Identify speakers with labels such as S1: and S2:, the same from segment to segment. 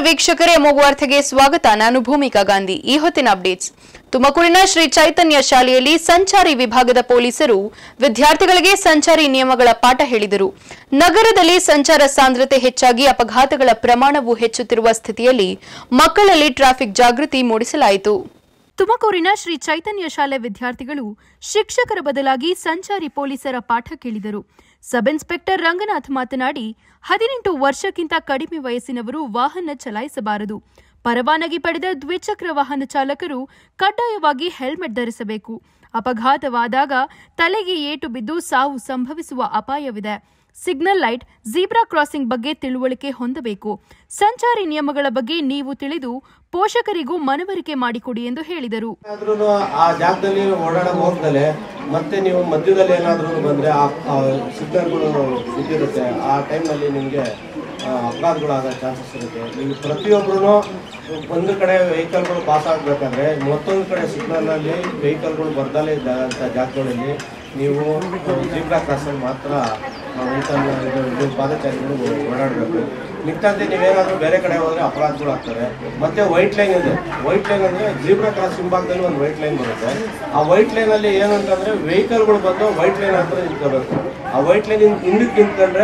S1: ವೀಕ್ಷಕರೇ ಅಮೋಘ ವಾರ್ತೆಗೆ ಸ್ವಾಗತ ನಾನು ಭೂಮಿಕಾ ಗಾಂಧಿ ಈ ಹೊತ್ತಿನ ಅಪ್ಡೇಟ್ಸ್ ತುಮಕೂರಿನ ಶ್ರೀ ಚೈತನ್ಯ ಶಾಲೆಯಲ್ಲಿ ಸಂಚಾರಿ ವಿಭಾಗದ ಪೊಲೀಸರು ವಿದ್ಯಾರ್ಥಿಗಳಿಗೆ ಸಂಚಾರಿ ನಿಯಮಗಳ ಪಾಠ ಹೇಳಿದರು ನಗರದಲ್ಲಿ ಸಂಚಾರ ಸಾಂದ್ರತೆ ಹೆಚ್ಚಾಗಿ ಅಪಘಾತಗಳ ಪ್ರಮಾಣವು ಹೆಚ್ಚುತ್ತಿರುವ ಸ್ಥಿತಿಯಲ್ಲಿ ಮಕ್ಕಳಲ್ಲಿ ಟ್ರಾಫಿಕ್ ಜಾಗೃತಿ ಮೂಡಿಸಲಾಯಿತು ತುಮಕೂರಿನ ಶ್ರೀ ಚೈತನ್ಯ ಶಾಲೆ ವಿದ್ಯಾರ್ಥಿಗಳು ಶಿಕ್ಷಕರ ಬದಲಾಗಿ ಸಂಚಾರಿ ಪೊಲೀಸರ ಪಾಠ ಕೇಳಿದರು ಸಬ್ ಇನ್ಸ್ಪೆಕ್ಟರ್ ರಂಗನಾಥ್ ಮಾತನಾಡಿ ಹದಿನೆಂಟು ವರ್ಷಕ್ಕಿಂತ ಕಡಿಮೆ ವಯಸ್ಸಿನವರು ವಾಹನ ಚಲಾಯಿಸಬಾರದು ಪರವಾನಗಿ ಪಡೆದ ದ್ವಿಚಕ್ರ ವಾಹನ ಚಾಲಕರು ಕಡ್ಡಾಯವಾಗಿ ಹೆಲ್ಮೆಟ್ ಧರಿಸಬೇಕು ಅಪಘಾತವಾದಾಗ ತಲೆಗೆ ಏಟು ಬಿದ್ದು ಸಾವು ಸಂಭವಿಸುವ ಅಪಾಯವಿದೆ ಸಿಗ್ನಲ್ ಲೈಟ್ ಜೀಬ್ರಾ ಕ್ರಾಸಿಂಗ್ ಬಗ್ಗೆ ತಿಳುವಳಿಕೆ ಹೊಂದಬೇಕು ಸಂಚಾರಿ ನಿಯಮಗಳ ಬಗ್ಗೆ ನೀವು ತಿಳಿದು ಪೋಷಕರಿಗೂ ಮನವರಿಕೆ ಮಾಡಿಕೊಡಿ ಎಂದು ಹೇಳಿದರು
S2: ಆದ್ರೂ ಆ ಜಾಗದಲ್ಲಿ ಓಡಾಡಕ್ ಹೋಗ್ದಲೆ ಮತ್ತೆ ನೀವು ಮಧ್ಯದಲ್ಲಿ ಏನಾದ್ರೂ ಬಂದ್ರೆ ಆ ಸಿಗ್ನಲ್ಗಳು ಬಿದ್ದಿರುತ್ತೆ ಆ ಟೈಮಲ್ಲಿ ನಿಮಗೆ ಅಪಘಾತಗಳಾಗೋ ಚಾನ್ಸಸ್ ಇರುತ್ತೆ ನೀವು ಪ್ರತಿಯೊಬ್ಬರು ಒಂದು ಕಡೆ ವೆಹಿಕಲ್ಗಳು ಪಾಸ್ ಆಗಬೇಕಾದ್ರೆ ಮತ್ತೊಂದು ಕಡೆ ಸಿಗ್ನಲಲ್ಲಿ ವೆಹಿಕಲ್ಗಳು ಬರ್ದಲೇ ಇದ್ದಂಥ ಜಾಗಗಳಲ್ಲಿ ನೀವು ಜೀಬ್ರಾ ಕ್ರಾಸಲ್ಲಿ ಮಾತ್ರ ವೆಹಿಕಲ್ ಇದು ಇದು ಪಾದಚಾರಿಗಳು ಓಡಾಡಬೇಕು ಮಿಕ್ಕಂತೆ ನೀವೇನಾದರೂ ಬೇರೆ ಕಡೆ ಹೋದರೆ ಅಪರಾಧಗಳು ಆಗ್ತವೆ ಮತ್ತೆ ವೈಟ್ ಲೈನ್ ಇದೆ ವೈಟ್ ಲೈನ್ ಅಂದರೆ ಜೀಬ್ರಾ ಕ್ರಾಸ್ ಹಿಂಭಾಗದಲ್ಲಿ ಒಂದು ವೈಟ್ ಲೈನ್ ಬರುತ್ತೆ ಆ ವೈಟ್ ಲೈನಲ್ಲಿ ಏನು ಅಂತಂದರೆ ವೆಹಿಕಲ್ಗಳು ಬಂದು ವೈಟ್ ಲೈನ್ ಹತ್ರ ನಿಂತ್ಕೋಬೇಕು ಆ ವೈಟ್ ಲೈನ್ ಹಿಂದಕ್ಕೆ ನಿಂತ್ಕೊಂಡ್ರೆ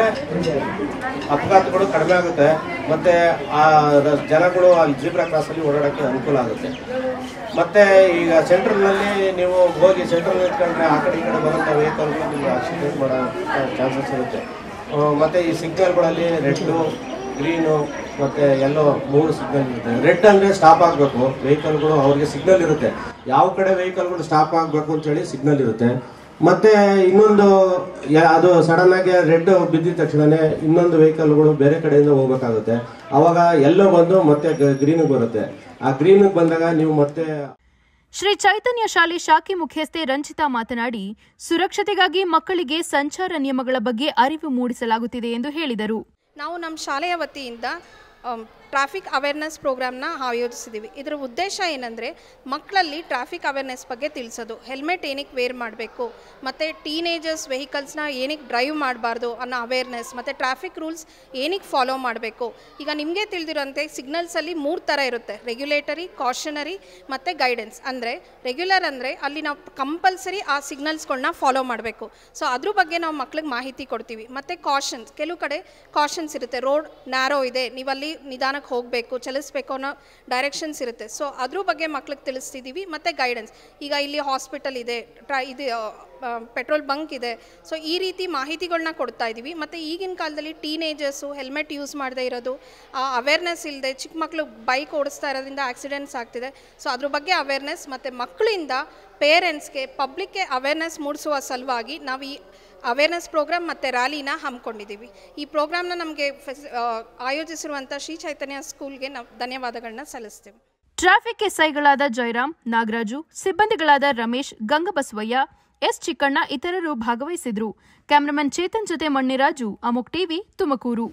S2: ಅಪಘಾತಗಳು ಕಡಿಮೆ ಆಗುತ್ತೆ ಮತ್ತೆ ಆ ರ- ಜನಗಳು ಆ ಜೀಬ್ರಾ ಕ್ರಾಸಲ್ಲಿ ಓಡಾಡೋಕ್ಕೆ ಅನುಕೂಲ ಆಗುತ್ತೆ ಮತ್ತೆ ಈಗ ಸೆಂಟ್ರಲ್ನಲ್ಲಿ ನೀವು ಹೋಗಿ ಸೆಂಟ್ರಲ್ ನಿಂತ್ಕೊಂಡ್ರೆ ಆ ಕಡೆ ಈ ಕಡೆ ಬರೋಂಥ ವೆಹಿಕಲ್ಗಳು ನಿಮಗೆ ಆಕ್ಸಿಡೆಂಟ್ ಮಾಡೋ ಚಾನ್ಸಸ್ ಇರುತ್ತೆ ಆ, ಮತ್ತೆ ಈ ಸಿಗ್ನಲ್ಗಳಲ್ಲಿ ರೆಡ್ಡು ಗ್ರೀನು ಮತ್ತೆ ಎಲ್ಲೋ ಮೂರು ಸಿಗ್ನಲ್ ಇರುತ್ತೆ ರೆಡ್ ಅಂದರೆ ಸ್ಟಾಪ್ ಆಗಬೇಕು ವೆಹಿಕಲ್ಗಳು ಅವ್ರಿಗೆ ಸಿಗ್ನಲ್ ಇರುತ್ತೆ ಯಾವ ಕಡೆ ವೆಹಿಕಲ್ಗಳು ಸ್ಟಾಪ್ ಆಗಬೇಕು ಅಂತೇಳಿ ಸಿಗ್ನಲ್ ಇರುತ್ತೆ ಮತ್ತೆ ಇನ್ನೊಂದು ಯಾ- ಅದು ಸಡನ್ ಆಗಿ ರೆಡ್ ಬಿದ್ದಿದ ತಕ್ಷಣನೇ ಇನ್ನೊಂದು ವೆಹಿಕಲ್ಗಳು ಬೇರೆ ಕಡೆಯಿಂದ ಹೋಗ್ಬೇಕಾಗುತ್ತೆ ಅವಾಗ ಎಲ್ಲೋ ಬಂದು ಮತ್ತೆ ಗ್ರೀನಿಗೆ ಬರುತ್ತೆ ಆ ಗ್ರೀನಿಗೆ ಬಂದಾಗ ನೀವು ಮತ್ತೆ
S1: ಶ್ರೀ ಚೈತನ್ಯ ಶಾಲೆ ಶಾಖೆ ಮುಖ್ಯಸ್ಥೆ ರಂಜಿತಾ ಮಾತನಾಡಿ ಸುರಕ್ಷತೆಗಾಗಿ ಮಕ್ಕಳಿಗೆ ಸಂಚಾರ ನಿಯಮಗಳ ಬಗ್ಗೆ ಅರಿವು ಮೂಡಿಸಲಾಗುತ್ತಿದೆ ಎಂದು ಹೇಳಿದರು
S3: ನಾವು ನಮ್ಮ ಶಾಲೆಯ ವತಿಯಿಂದ ಟ್ರಾಫಿಕ್ ಅವೇರ್ನೆಸ್ ಪ್ರೋಗ್ರಾಮ್ನ ಆಯೋಜಿಸಿದ್ದೀವಿ ಇದರ ಉದ್ದೇಶ ಏನಂದರೆ ಮಕ್ಕಳಲ್ಲಿ ಟ್ರಾಫಿಕ್ ಅವೇರ್ನೆಸ್ ಬಗ್ಗೆ ತಿಳಿಸೋದು ಹೆಲ್ಮೆಟ್ ಏನಕ್ಕೆ ವೇರ್ ಮಾಡಬೇಕು ಮತ್ತು ಟೀನೇಜರ್ಸ್ ವೆಹಿಕಲ್ಸ್ನ ಏನಕ್ಕೆ ಡ್ರೈವ್ ಮಾಡಬಾರ್ದು ಅನ್ನೋ ಅವೇರ್ನೆಸ್ ಮತ್ತು ಟ್ರಾಫಿಕ್ ರೂಲ್ಸ್ ಏನಕ್ಕೆ ಫಾಲೋ ಮಾಡಬೇಕು ಈಗ ನಿಮಗೆ ತಿಳಿದಿರೋಂತೆ ಸಿಗ್ನಲ್ಸಲ್ಲಿ ಮೂರು ಥರ ಇರುತ್ತೆ ರೆಗ್ಯುಲೇಟರಿ ಕಾಷನರಿ ಮತ್ತು ಗೈಡೆನ್ಸ್ ಅಂದರೆ ರೆಗ್ಯುಲರ್ ಅಂದರೆ ಅಲ್ಲಿ ನಾವು ಕಂಪಲ್ಸರಿ ಆ ಸಿಗ್ನಲ್ಸ್ಗಳನ್ನ ಫಾಲೋ ಮಾಡಬೇಕು ಸೊ ಅದ್ರ ಬಗ್ಗೆ ನಾವು ಮಕ್ಳಿಗೆ ಮಾಹಿತಿ ಕೊಡ್ತೀವಿ ಮತ್ತು ಕಾಷನ್ಸ್ ಕೆಲವು ಕಡೆ ಕಾಷನ್ಸ್ ಇರುತ್ತೆ ರೋಡ್ ನ್ಯಾರೋ ಇದೆ ನೀವಲ್ಲಿ ನಿಧಾನಕ್ಕೆ ಹೋಗಬೇಕು ಚಲಿಸ್ಬೇಕು ಅನ್ನೋ ಡೈರೆಕ್ಷನ್ಸ್ ಇರುತ್ತೆ ಸೊ ಅದ್ರ ಬಗ್ಗೆ ಮಕ್ಳಿಗೆ ತಿಳಿಸ್ತಿದ್ದೀವಿ ಮತ್ತು ಗೈಡೆನ್ಸ್ ಈಗ ಇಲ್ಲಿ ಹಾಸ್ಪಿಟಲ್ ಇದೆ ಟ್ರಾ ಇದು ಪೆಟ್ರೋಲ್ ಬಂಕ್ ಇದೆ ಸೊ ಈ ರೀತಿ ಮಾಹಿತಿಗಳನ್ನ ಕೊಡ್ತಾ ಇದ್ದೀವಿ ಮತ್ತು ಈಗಿನ ಕಾಲದಲ್ಲಿ ಟೀನೇಜರ್ಸು ಹೆಲ್ಮೆಟ್ ಯೂಸ್ ಮಾಡದೇ ಇರೋದು ಆ ಅವೇರ್ನೆಸ್ ಇಲ್ಲದೆ ಚಿಕ್ಕ ಮಕ್ಕಳು ಬೈಕ್ ಓಡಿಸ್ತಾ ಇರೋದ್ರಿಂದ ಆಕ್ಸಿಡೆಂಟ್ಸ್ ಆಗ್ತಿದೆ ಸೊ ಅದ್ರ ಬಗ್ಗೆ ಅವೇರ್ನೆಸ್ ಮತ್ತು ಮಕ್ಕಳಿಂದ ಪೇರೆಂಟ್ಸ್ಗೆ ಪಬ್ಲಿಕ್ಗೆ ಅವೇರ್ನೆಸ್ ಮೂಡಿಸುವ ಸಲುವಾಗಿ ನಾವು ಈ ಅವೇರ್ನೆಸ್ ಪ್ರೋಗ್ರಾಮ್ ಮತ್ತು ರ್ಯಾಲಿನ ಹಮ್ಮಿಕೊಂಡಿದ್ದೀವಿ ಈ ಪ್ರೋಗ್ರಾಮ್ನ ನಮಗೆ ಫೆಸ್ ಆ, ಆಯೋಜಿಸಿರುವಂಥ ಶ್ರೀ ಚೈತನ್ಯ ಸ್ಕೂಲ್ಗೆ ನಾವು ಧನ್ಯವಾದಗಳನ್ನ ಸಲ್ಲಿಸ್ತೀವಿ
S1: ಟ್ರಾಫಿಕ್ ಎಸ್ಐಗಳಾದ ಜಯರಾಮ್ ನಾಗರಾಜು ಸಿಬ್ಬಂದಿಗಳಾದ ರಮೇಶ್ ಗಂಗಬಸವಯ್ಯ ಎಸ್ ಚಿಕ್ಕಣ್ಣ ಇತರರು ಭಾಗವಹಿಸಿದ್ರು ಕ್ಯಾಮರಾಮನ್ ಚೇತನ್ ಜೊತೆ ಮಣ್ಣಿರಾಜು ಅಮುಕ್ ಟಿವಿ ತುಮಕೂರು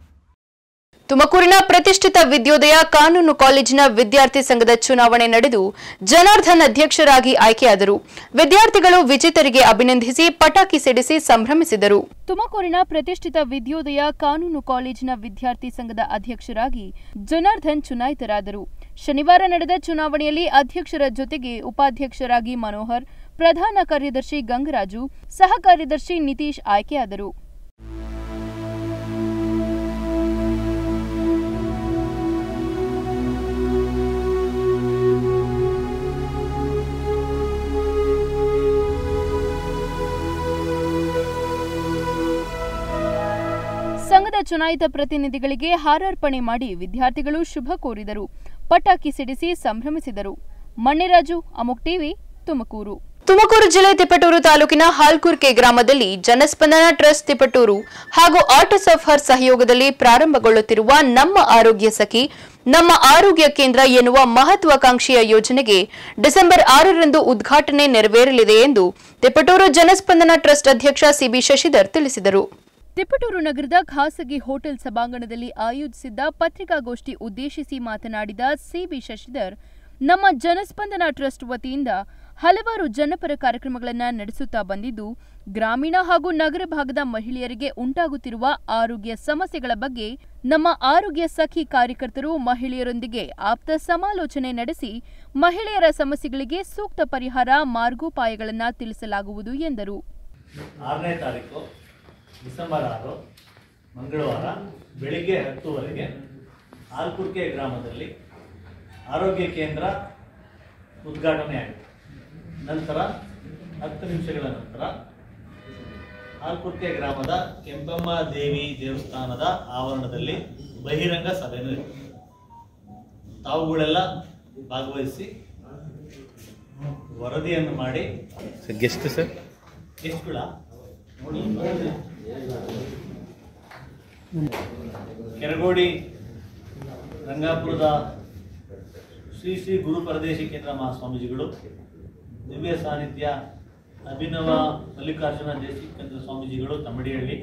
S1: ತುಮಕೂರಿನ ಪ್ರತಿಷ್ಠಿತ ವಿದ್ಯೋದಯ ಕಾನೂನು ಕಾಲೇಜಿನ ವಿದ್ಯಾರ್ಥಿ ಸಂಘದ ಚುನಾವಣೆ ನಡೆದು ಜನಾರ್ದನ್ ಅಧ್ಯಕ್ಷರಾಗಿ ಆಯ್ಕೆಯಾದರು ವಿದ್ಯಾರ್ಥಿಗಳು ವಿಜೇತರಿಗೆ ಅಭಿನಂದಿಸಿ ಪಟಾಕಿ ಸಿಡಿಸಿ ಸಂಭ್ರಮಿಸಿದರು ತುಮಕೂರಿನ ಪ್ರತಿಷ್ಠಿತ ವಿದ್ಯೋದಯ ಕಾನೂನು ಕಾಲೇಜಿನ ವಿದ್ಯಾರ್ಥಿ ಸಂಘದ ಅಧ್ಯಕ್ಷರಾಗಿ ಜನಾರ್ದನ್ ಚುನಾಯಿತರಾದರು ಶನಿವಾರ ನಡೆದ ಚುನಾವಣೆಯಲ್ಲಿ ಅಧ್ಯಕ್ಷರ ಜೊತೆಗೆ ಉಪಾಧ್ಯಕ್ಷರಾಗಿ ಮನೋಹರ್ ಪ್ರಧಾನ ಕಾರ್ಯದರ್ಶಿ ಗಂಗರಾಜು ಸಹ ಕಾರ್ಯದರ್ಶಿ ನಿತೀಶ್ ಆಯ್ಕೆಯಾದರು ಸಂಘದ ಚುನಾಯಿತ ಪ್ರತಿನಿಧಿಗಳಿಗೆ ಹಾರಾರ್ಪಣೆ ಮಾಡಿ ವಿದ್ಯಾರ್ಥಿಗಳು ಶುಭ ಕೋರಿದರು ಪಟಾಕಿ ಸಿಡಿಸಿ ಸಂಭ್ರಮಿಸಿದರು ಮಣ್ಣಿರಾಜು ಅಮುಕ್ ಟಿವಿ ತುಮಕೂರು ತುಮಕೂರು ಜಿಲ್ಲೆ ತಿಪಟೂರು ತಾಲೂಕಿನ ಹಾಲ್ಕುರ್ಕೆ ಗ್ರಾಮದಲ್ಲಿ ಜನಸ್ಪಂದನ ಟ್ರಸ್ಟ್ ತಿಪಟೂರು ಹಾಗೂ ಆರ್ಟಿಸ್ ಆಫ್ ಹರ್ ಸಹಯೋಗದಲ್ಲಿ ಪ್ರಾರಂಭಗೊಳ್ಳುತ್ತಿರುವ ನಮ್ಮ ಆರೋಗ್ಯ ಸಖಿ ನಮ್ಮ ಆರೋಗ್ಯ ಕೇಂದ್ರ ಎನ್ನುವ ಮಹತ್ವಾಕಾಂಕ್ಷೆಯ ಯೋಜನೆಗೆ ಡಿಸೆಂಬರ್ ಆರರಂದು ಉದ್ಘಾಟನೆ ನೆರವೇರಲಿದೆ ಎಂದು ತಿಪಟೂರು ಜನಸ್ಪಂದನ ಟ್ರಸ್ಟ್ ಅಧ್ಯಕ್ಷ ಸಿಬಿ ಶಶಿಧರ್ ತಿಳಿಸಿದರು ತಿಪಟೂರು ನಗರದ ಖಾಸಗಿ ಹೋಟೆಲ್ ಸಭಾಂಗಣದಲ್ಲಿ ಆಯೋಜಿಸಿದ್ದ ಪತ್ರಿಕಾಗೋಷ್ಠಿ ಉದ್ದೇಶಿಸಿ ಮಾತನಾಡಿದ ಸಿಬಿ ಶಶಿಧರ್ ನಮ್ಮ ಜನಸ್ಪಂದನ ಟ್ರಸ್ಟ್ ವತಿಯಿಂದ ಹಲವಾರು ಜನಪರ ಕಾರ್ಯಕ್ರಮಗಳನ್ನು ನಡೆಸುತ್ತಾ ಬಂದಿದ್ದು ಗ್ರಾಮೀಣ ಹಾಗೂ ನಗರ ಭಾಗದ ಮಹಿಳೆಯರಿಗೆ ಉಂಟಾಗುತ್ತಿರುವ ಆರೋಗ್ಯ ಸಮಸ್ಯೆಗಳ ಬಗ್ಗೆ ನಮ್ಮ ಆರೋಗ್ಯ ಸಖಿ ಕಾರ್ಯಕರ್ತರು ಮಹಿಳೆಯರೊಂದಿಗೆ ಆಪ್ತ ಸಮಾಲೋಚನೆ ನಡೆಸಿ ಮಹಿಳೆಯರ ಸಮಸ್ಯೆಗಳಿಗೆ ಸೂಕ್ತ ಪರಿಹಾರ ಮಾರ್ಗೋಪಾಯಗಳನ್ನು ತಿಳಿಸಲಾಗುವುದು ಎಂದರು
S4: ಆರನೇ ತಾರೀಕು ಡಿಸೆಂಬರ್ ಆರು ಮಂಗಳವಾರ ಬೆಳಿಗ್ಗೆ ಹತ್ತುವರೆಗೆ ಆಲ್ಕುರ್ಕೆ ಗ್ರಾಮದಲ್ಲಿ ಆರೋಗ್ಯ ಕೇಂದ್ರ ಉದ್ಘಾಟನೆ ಆಗಿದೆ ನಂತರ ಹತ್ತು ನಿಮಿಷಗಳ ನಂತರ ಆಲ್ಕುರ್ಕೆ ಗ್ರಾಮದ ಕೆಂಪಮ್ಮ ದೇವಿ ದೇವಸ್ಥಾನದ ಆವರಣದಲ್ಲಿ ಬಹಿರಂಗ ಸಭೆನೂ ಇದೆ ತಾವುಗಳೆಲ್ಲ ಭಾಗವಹಿಸಿ ವರದಿಯನ್ನು ಮಾಡಿ
S5: ಗೆಸ್ಟ್ ಸರ್
S4: ಗೆಸ್ಟ್ಗಳ ನೋಡಿ ಕೆರಗೋಡಿ ರಂಗಾಪುರದ ಶ್ರೀ ಶ್ರೀ ಗುರು ಪರದೇಶಿ ಕೇಂದ್ರ ಮಹಾಸ್ವಾಮೀಜಿಗಳು ದಿವ್ಯ ಸಾನ್ನಿಧ್ಯ ಅಭಿನವ ಮಲ್ಲಿಕಾರ್ಜುನ ದೇಶಿಕೇಂದ್ರ ಸ್ವಾಮೀಜಿಗಳು ತಮ್ಮಡಿಹಳ್ಳಿ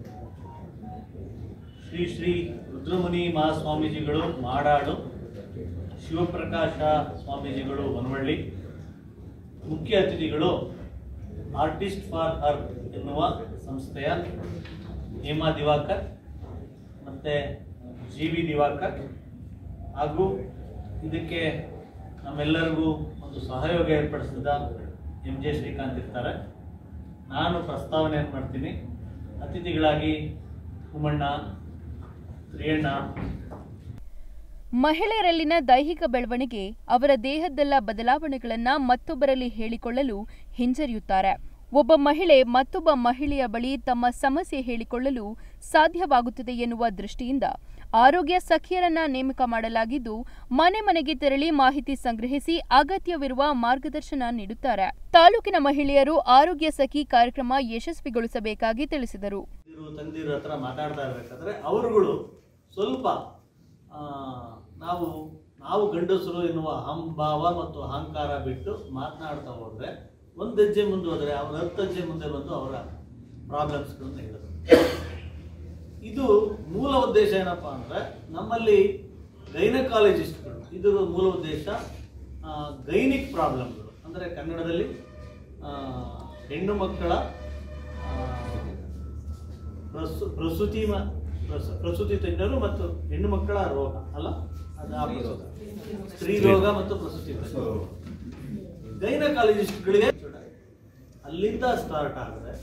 S4: ಶ್ರೀ ಶ್ರೀ ರುದ್ರಮುನಿ ಮಹಾಸ್ವಾಮೀಜಿಗಳು ಮಾಡಾಡು ಶಿವಪ್ರಕಾಶ ಸ್ವಾಮೀಜಿಗಳು ವನವಳ್ಳಿ ಮುಖ್ಯ ಅತಿಥಿಗಳು ಆರ್ಟಿಸ್ಟ್ ಫಾರ್ ಹರ್ ಎನ್ನುವ ಸಂಸ್ಥೆಯ ಹೇಮಾ ದಿವಾಕರ್ ಮತ್ತು ಜಿ ವಿ ದಿವಾಕರ್ ಹಾಗೂ ಇದಕ್ಕೆ ನಮ್ಮೆಲ್ಲರಿಗೂ ಒಂದು ಸಹಯೋಗ ಏರ್ಪಡಿಸಿದ ಎಂ ಜೆ ಶ್ರೀಕಾಂತ್ ಇರ್ತಾರೆ ನಾನು ಪ್ರಸ್ತಾವನೆಯನ್ನು ಮಾಡ್ತೀನಿ ಅತಿಥಿಗಳಾಗಿ ಉಮಣ್ಣ ತ್ರಿಯಣ್ಣ
S1: ಮಹಿಳೆಯರಲ್ಲಿನ ದೈಹಿಕ ಬೆಳವಣಿಗೆ ಅವರ ದೇಹದಲ್ಲ ಬದಲಾವಣೆಗಳನ್ನ ಮತ್ತೊಬ್ಬರಲ್ಲಿ ಹೇಳಿಕೊಳ್ಳಲು ಹಿಂಜರಿಯುತ್ತಾರೆ ಒಬ್ಬ ಮಹಿಳೆ ಮತ್ತೊಬ್ಬ ಮಹಿಳೆಯ ಬಳಿ ತಮ್ಮ ಸಮಸ್ಯೆ ಹೇಳಿಕೊಳ್ಳಲು ಸಾಧ್ಯವಾಗುತ್ತದೆ ಎನ್ನುವ ದೃಷ್ಟಿಯಿಂದ ಆರೋಗ್ಯ ಸಖಿಯರನ್ನ ನೇಮಕ ಮಾಡಲಾಗಿದ್ದು ಮನೆ ಮನೆಗೆ ತೆರಳಿ ಮಾಹಿತಿ ಸಂಗ್ರಹಿಸಿ ಅಗತ್ಯವಿರುವ ಮಾರ್ಗದರ್ಶನ ನೀಡುತ್ತಾರೆ ತಾಲೂಕಿನ ಮಹಿಳೆಯರು ಆರೋಗ್ಯ ಸಖಿ ಕಾರ್ಯಕ್ರಮ ಯಶಸ್ವಿಗೊಳಿಸಬೇಕಾಗಿ ತಿಳಿಸಿದರು
S4: ತಂದಿರು ತಂದಿರು ಹತ್ರ ಮಾತಾಡ್ತಾ ಇರ್ಬೇಕಾದ್ರೆ ಅವರುಗಳು ಸ್ವಲ್ಪ ಆ, ನಾವು ನಾವು ಗಂಡಸರು ಎನ್ನುವ ಅಹಂಭಾವ ಮತ್ತು ಅಹಂಕಾರ ಬಿಟ್ಟು ಮಾತನಾಡ್ತಾ ಹೋದ್ರೆ ಒಂದು ಹೆಜ್ಜೆ ಮುಂದೆ ಹೋದರೆ ಅವರ ಹತ್ತು ಹೆಜ್ಜೆ ಮುಂದೆ ಬಂದು ಅವರ ಪ್ರಾಬ್ಲಮ್ಸ್ಗಳನ್ನ ಹೇಳಿದ್ರು ಇದು ಮೂಲ ಉದ್ದೇಶ ಏನಪ್ಪಾ ಅಂದ್ರೆ ನಮ್ಮಲ್ಲಿ ಗೈನಕಾಲಜಿಸ್ಟ್ಗಳು ಇದರ ಮೂಲ ಉದ್ದೇಶ ಗೈನಿಕ್ ಪ್ರಾಬ್ಲಮ್ಗಳು ಅಂದರೆ ಕನ್ನಡದಲ್ಲಿ ಆ, ಹೆಣ್ಣು ಮಕ್ಕಳ ಆ, ಪ್ರಸು ಪ್ರಸೂತಿ ಮ- ಪ್ರಸ- ಪ್ರಸೂತಿ ತಜ್ಞರು ಮತ್ತು ಹೆಣ್ಣು ಮಕ್ಕಳ ರೋಗ ಅಲ್ಲ ಅದು ಆ ಪ್ರಸೂತಿ. ಸ್ತ್ರೀ ರೋಗ ಮತ್ತು ಪ್ರಸೂತಿ ತಜ್ಞರು ಗೈನಕಾಲಜಿಸ್ಟ್ಗಳಿಗೆ ಅಲ್ಲಿಂದ ಸ್ಟಾರ್ಟ್ ಆದರೆ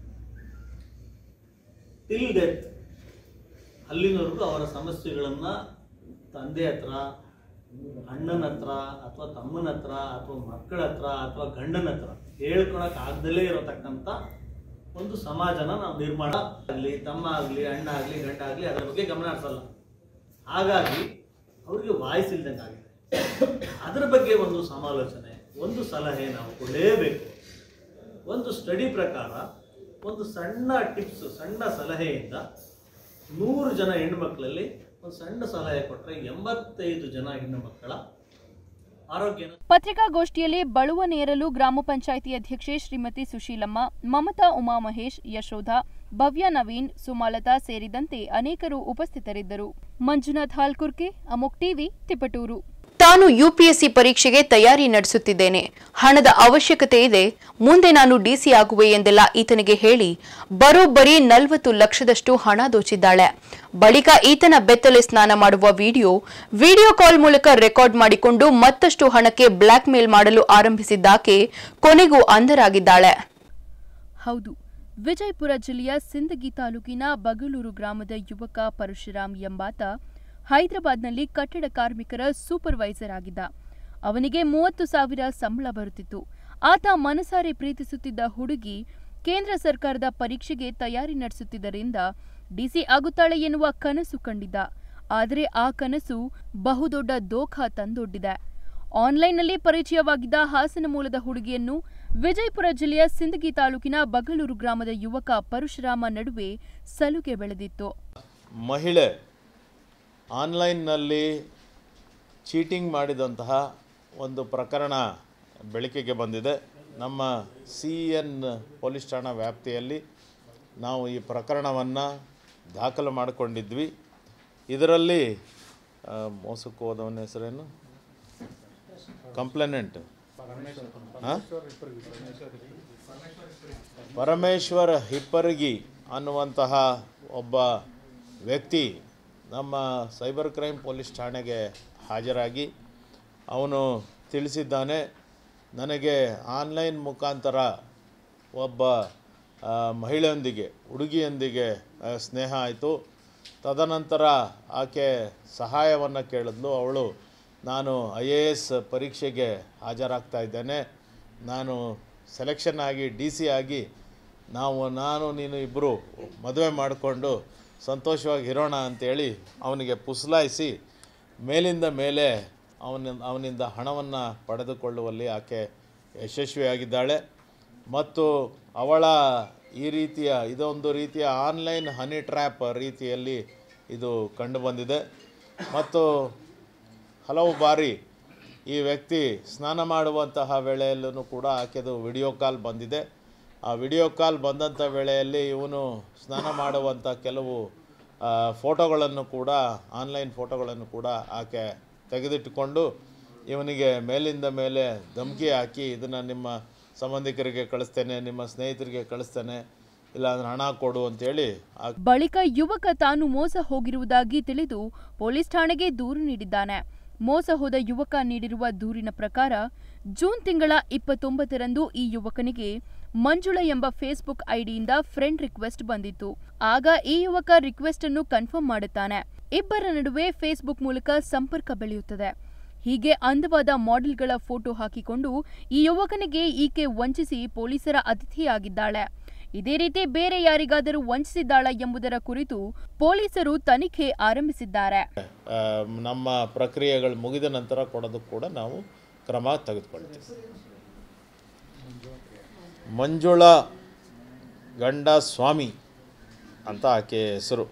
S4: ಟಿಲ್ ಡೆತ್ ಅಲ್ಲಿನವರೆಗೂ ಅವರ ಸಮಸ್ಯೆಗಳನ್ನ ತಂದೆ ಹತ್ರ ಅಣ್ಣನ ಹತ್ರ ಅಥವಾ ತಮ್ಮನ ಹತ್ರ ಅಥವಾ ಮಕ್ಕಳ ಹತ್ರ ಅಥವಾ ಗಂಡನ ಹತ್ರ ಹೇಳ್ಕೊಳಕ್ ಆಗ್ದಲೇ ಇರತಕ್ಕಂಥ ಒಂದು ಸಮಾಜನ ನಾವು ನಿರ್ಮಾಣ ಆಗಲಿ ತಮ್ಮ ಆಗಲಿ ಅಣ್ಣ ಆಗಲಿ ಗಂಡ ಆಗಲಿ ಅದರ ಬಗ್ಗೆ ಗಮನ ಹರಿಸಲ್ಲ ಹಾಗಾಗಿ ಅವ್ರಿಗೆ ವಾಯ್ಸ್ ಇಲ್ದಂಗೆ ಆಗಿದೆ ಅದರ ಬಗ್ಗೆ ಒಂದು ಸಮಾಲೋಚನೆ ಒಂದು ಸಲಹೆ ನಾವು ಕೊಡಲೇಬೇಕು ಒಂದು ಸ್ಟಡಿ ಪ್ರಕಾರ ಒಂದು ಸಣ್ಣ ಟಿಪ್ಸ್ ಸಣ್ಣ ಸಲಹೆಯಿಂದ ನೂರು ಜನ ಹೆಣ್ಣು ಮಕ್ಕಳಲ್ಲಿ ಒಂದು ಸಣ್ಣ ಸಲಹೆ ಕೊಟ್ಟರೆ ಎಂಬತ್ತೈದು ಜನ ಹೆಣ್ಣು ಮಕ್ಕಳ ಆರೋಗ್ಯನ
S1: ಪತ್ರಿಕಾಗೋಷ್ಠಿಯಲ್ಲಿ ಬಳುವ ನೇರಲು ಗ್ರಾಮ ಪಂಚಾಯಿತಿ ಅಧ್ಯಕ್ಷೆ ಶ್ರೀಮತಿ ಸುಶೀಲಮ್ಮ ಮಮತಾ ಉಮಾಮಹೇಶ್ ಯಶೋಧ ಭವ್ಯ ನವೀನ್ ಸುಮಾಲತಾ ಸೇರಿದಂತೆ ಅನೇಕರು ಉಪಸ್ಥಿತರಿದ್ದರು ಮಂಜುನಾಥ್ ಹಾಲ್ಕುರ್ಕೆ ಅಮೋಕ್ ಟಿವಿ ತಿಪಟೂರು
S6: ತಾನು ಯುಪಿಎಸ್ಸಿ ಪರೀಕ್ಷೆಗೆ ತಯಾರಿ ನಡೆಸುತ್ತಿದ್ದೇನೆ ಹಣದ ಅವಶ್ಯಕತೆ ಇದೆ ಮುಂದೆ ನಾನು ಡಿಸಿ ಆಗುವೆ ಎಂದೆಲ್ಲ ಈತನಿಗೆ ಹೇಳಿ ಬರೋಬ್ಬರಿ ನಲವತ್ತು ಲಕ್ಷದಷ್ಟು ಹಣ ದೋಚಿದ್ದಾಳೆ ಬಳಿಕ ಈತನ ಬೆತ್ತಲೆ ಸ್ನಾನ ಮಾಡುವ ವಿಡಿಯೋ ವಿಡಿಯೋ ಕಾಲ್ ಮೂಲಕ ರೆಕಾರ್ಡ್ ಮಾಡಿಕೊಂಡು ಮತ್ತಷ್ಟು ಹಣಕ್ಕೆ ಬ್ಲಾಕ್ ಮೇಲ್ ಮಾಡಲು ಆರಂಭಿಸಿದ್ದಾಕೆ ಕೊನೆಗೂ ಅಂಧರಾಗಿದ್ದಾಳೆ
S1: ಹೌದು ವಿಜಯಪುರ ಜಿಲ್ಲೆಯ ಸಿಂದಗಿ ತಾಲೂಕಿನ ಬಗಲೂರು ಗ್ರಾಮದ ಯುವಕ ಪರಶುರಾಮ್ ಎಂಬಾತ ಹೈದರಾಬಾದ್ನಲ್ಲಿ ಕಟ್ಟಡ ಕಾರ್ಮಿಕರ ಸೂಪರ್ವೈಸರ್ ಆಗಿದ್ದ ಅವನಿಗೆ ಮೂವತ್ತು ಸಾವಿರ ಸಂಬಳ ಬರುತ್ತಿತ್ತು ಆತ ಮನಸಾರೆ ಪ್ರೀತಿಸುತ್ತಿದ್ದ ಹುಡುಗಿ ಕೇಂದ್ರ ಸರ್ಕಾರದ ಪರೀಕ್ಷೆಗೆ ತಯಾರಿ ನಡೆಸುತ್ತಿದ್ದರಿಂದ ಡಿಸಿ ಆಗುತ್ತಾಳೆ ಎನ್ನುವ ಕನಸು ಕಂಡಿದ್ದ ಆದರೆ ಆ ಕನಸು ಬಹುದೊಡ್ಡ ದೋಖ ತಂದೊಡ್ಡಿದೆ ಆನ್ಲೈನ್ನಲ್ಲಿ ಪರಿಚಯವಾಗಿದ್ದ ಹಾಸನ ಮೂಲದ ಹುಡುಗಿಯನ್ನು ವಿಜಯಪುರ ಜಿಲ್ಲೆಯ ಸಿಂದಗಿ ತಾಲೂಕಿನ ಬಗಲೂರು ಗ್ರಾಮದ ಯುವಕ ಪರಶುರಾಮ ನಡುವೆ ಸಲುಗೆ ಬೆಳೆದಿತ್ತು
S5: ಮಹಿಳೆ ಆನ್ಲೈನ್ನಲ್ಲಿ ಚೀಟಿಂಗ್ ಮಾಡಿದಂತಹ ಒಂದು ಪ್ರಕರಣ ಬೆಳಕಿಗೆ ಬಂದಿದೆ ನಮ್ಮ ಸಿ ಎನ್ ಪೊಲೀಸ್ ಠಾಣಾ ವ್ಯಾಪ್ತಿಯಲ್ಲಿ ನಾವು ಈ ಪ್ರಕರಣವನ್ನು ದಾಖಲು ಮಾಡಿಕೊಂಡಿದ್ವಿ ಇದರಲ್ಲಿ ಆ, ಮೋಸಕ್ಕೆ ಹೋದವನ ಹೆಸರೇನು ಕಂಪ್ಲೇನೆಂಟ್ ಹಾಂ ಪರಮೇಶ್ವರ್ ಹಿಪ್ಪರಗಿ ಅನ್ನುವಂತಹ ಒಬ್ಬ ವ್ಯಕ್ತಿ ನಮ್ಮ ಸೈಬರ್ ಕ್ರೈಮ್ ಪೊಲೀಸ್ ಠಾಣೆಗೆ ಹಾಜರಾಗಿ ಅವನು ತಿಳಿಸಿದ್ದಾನೆ ನನಗೆ ಆನ್ಲೈನ್ ಮುಖಾಂತರ ಒಬ್ಬ ಆ, ಮಹಿಳೆಯೊಂದಿಗೆ ಹುಡುಗಿಯೊಂದಿಗೆ ಆ, ಸ್ನೇಹ ಆಯಿತು ತದನಂತರ ಆಕೆ ಸಹಾಯವನ್ನು ಕೇಳಿದ್ಲು ಅವಳು ನಾನು ಐ ಎ ಎಸ್ ಪರೀಕ್ಷೆಗೆ ಹಾಜರಾಗ್ತಾ ಇದ್ದೇನೆ ನಾನು ಸೆಲೆಕ್ಷನ್ ಆಗಿ ಡಿ ಸಿ ಆಗಿ ನಾವು ನಾನು ನೀನು ಇಬ್ಬರು ಮದುವೆ ಮಾಡಿಕೊಂಡು ಸಂತೋಷವಾಗಿ ಇರೋಣ ಅಂತೇಳಿ ಅವನಿಗೆ ಪುಸಲಾಯಿಸಿ ಮೇಲಿಂದ ಮೇಲೆ ಅವನ ಅವನಿಂದ ಹಣವನ್ನು ಪಡೆದುಕೊಳ್ಳುವಲ್ಲಿ ಆಕೆ ಯಶಸ್ವಿಯಾಗಿದ್ದಾಳೆ ಮತ್ತು ಅವಳ ಈ ರೀತಿಯ ಇದೊಂದು ರೀತಿಯ ಆನ್ಲೈನ್ ಹನಿ ಟ್ರ್ಯಾಪ್ ರೀತಿಯಲ್ಲಿ ಇದು ಕಂಡುಬಂದಿದೆ ಮತ್ತು ಹಲವು ಬಾರಿ ಈ ವ್ಯಕ್ತಿ ಸ್ನಾನ ಮಾಡುವಂತಹ ವೇಳೆಯಲ್ಲೂ ಕೂಡ ಆಕೆದು ವಿಡಿಯೋ ಕಾಲ್ ಬಂದಿದೆ ಆ ವಿಡಿಯೋ ಕಾಲ್ ಬಂದಂಥ ವೇಳೆಯಲ್ಲಿ ಇವನು ಸ್ನಾನ ಮಾಡುವಂಥ ಕೆಲವು ಆ, ಫೋಟೋಗಳನ್ನು ಕೂಡ ಆನ್ಲೈನ್ ಫೋಟೋಗಳನ್ನು ಕೂಡ ಆಕೆ ತೆಗೆದಿಟ್ಟುಕೊಂಡು ಇವನಿಗೆ ಮೇಲಿಂದ ಮೇಲೆ ಧಮಕಿ ಹಾಕಿ ಇದನ್ನು ನಿಮ್ಮ ಸಂಬಂಧಿಕರಿಗೆ ಕಳಿಸ್ತೇನೆ ನಿಮ್ಮ ಸ್ನೇಹಿತರಿಗೆ ಕಳಿಸ್ತೇನೆ ಇಲ್ಲಾಂದ್ರೆ ಹಣ ಕೊಡು ಅಂತೇಳಿ ಆ
S6: ಬಳಿಕ ಯುವಕ ತಾನು ಮೋಸ ಹೋಗಿರುವುದಾಗಿ ತಿಳಿದು ಪೊಲೀಸ್ ಠಾಣೆಗೆ ದೂರು ನೀಡಿದ್ದಾನೆ ಮೋಸ ಹೋದ ಯುವಕ ನೀಡಿರುವ ದೂರಿನ ಪ್ರಕಾರ ಜೂನ್ ತಿಂಗಳ ಇಪ್ಪತ್ತೊಂಬತ್ತರಂದು ಈ ಯುವಕನಿಗೆ ಮಂಜುಳ ಎಂಬ ಫೇಸ್ಬುಕ್ ಐಡಿಯಿಂದ ಫ್ರೆಂಡ್ ರಿಕ್ವೆಸ್ಟ್ ಬಂದಿತ್ತು ಆಗ ಈ ಯುವಕ ರಿಕ್ವೆಸ್ಟ್ ಅನ್ನು ಕನ್ಫರ್ಮ್ ಮಾಡುತ್ತಾನೆ ಇಬ್ಬರ ನಡುವೆ ಫೇಸ್ಬುಕ್ ಮೂಲಕ ಸಂಪರ್ಕ ಬೆಳೆಯುತ್ತದೆ ಹೀಗೆ ಅಂದವಾದ ಮಾಡೆಲ್ಗಳ ಫೋಟೋ ಹಾಕಿಕೊಂಡು ಈ ಯುವಕನಿಗೆ ಈಕೆ ವಂಚಿಸಿ ಪೊಲೀಸರ ಅತಿಥಿಯಾಗಿದ್ದಾಳೆ ಇದೇ ರೀತಿ ಬೇರೆ ಯಾರಿಗಾದರೂ ವಂಚಿಸಿದ್ದಾಳ ಎಂಬುದರ ಕುರಿತು ಪೊಲೀಸರು ತನಿಖೆ ಆರಂಭಿಸಿದ್ದಾರೆ
S5: ಆ, ನಮ್ಮ ಪ್ರಕ್ರಿಯೆಗಳು ಮುಗಿದ ನಂತರ ಕೊಡೋದಕ್ಕೆ ಕೂಡ ನಾವು ಕ್ರಮ ತೆಗೆದುಕೊಳ್ತೀವಿ ಮಂಜುಳಾ ಗಂಡ ಸ್ವಾಮಿ ಅಂತ ಆಕೆ ಹೆಸರು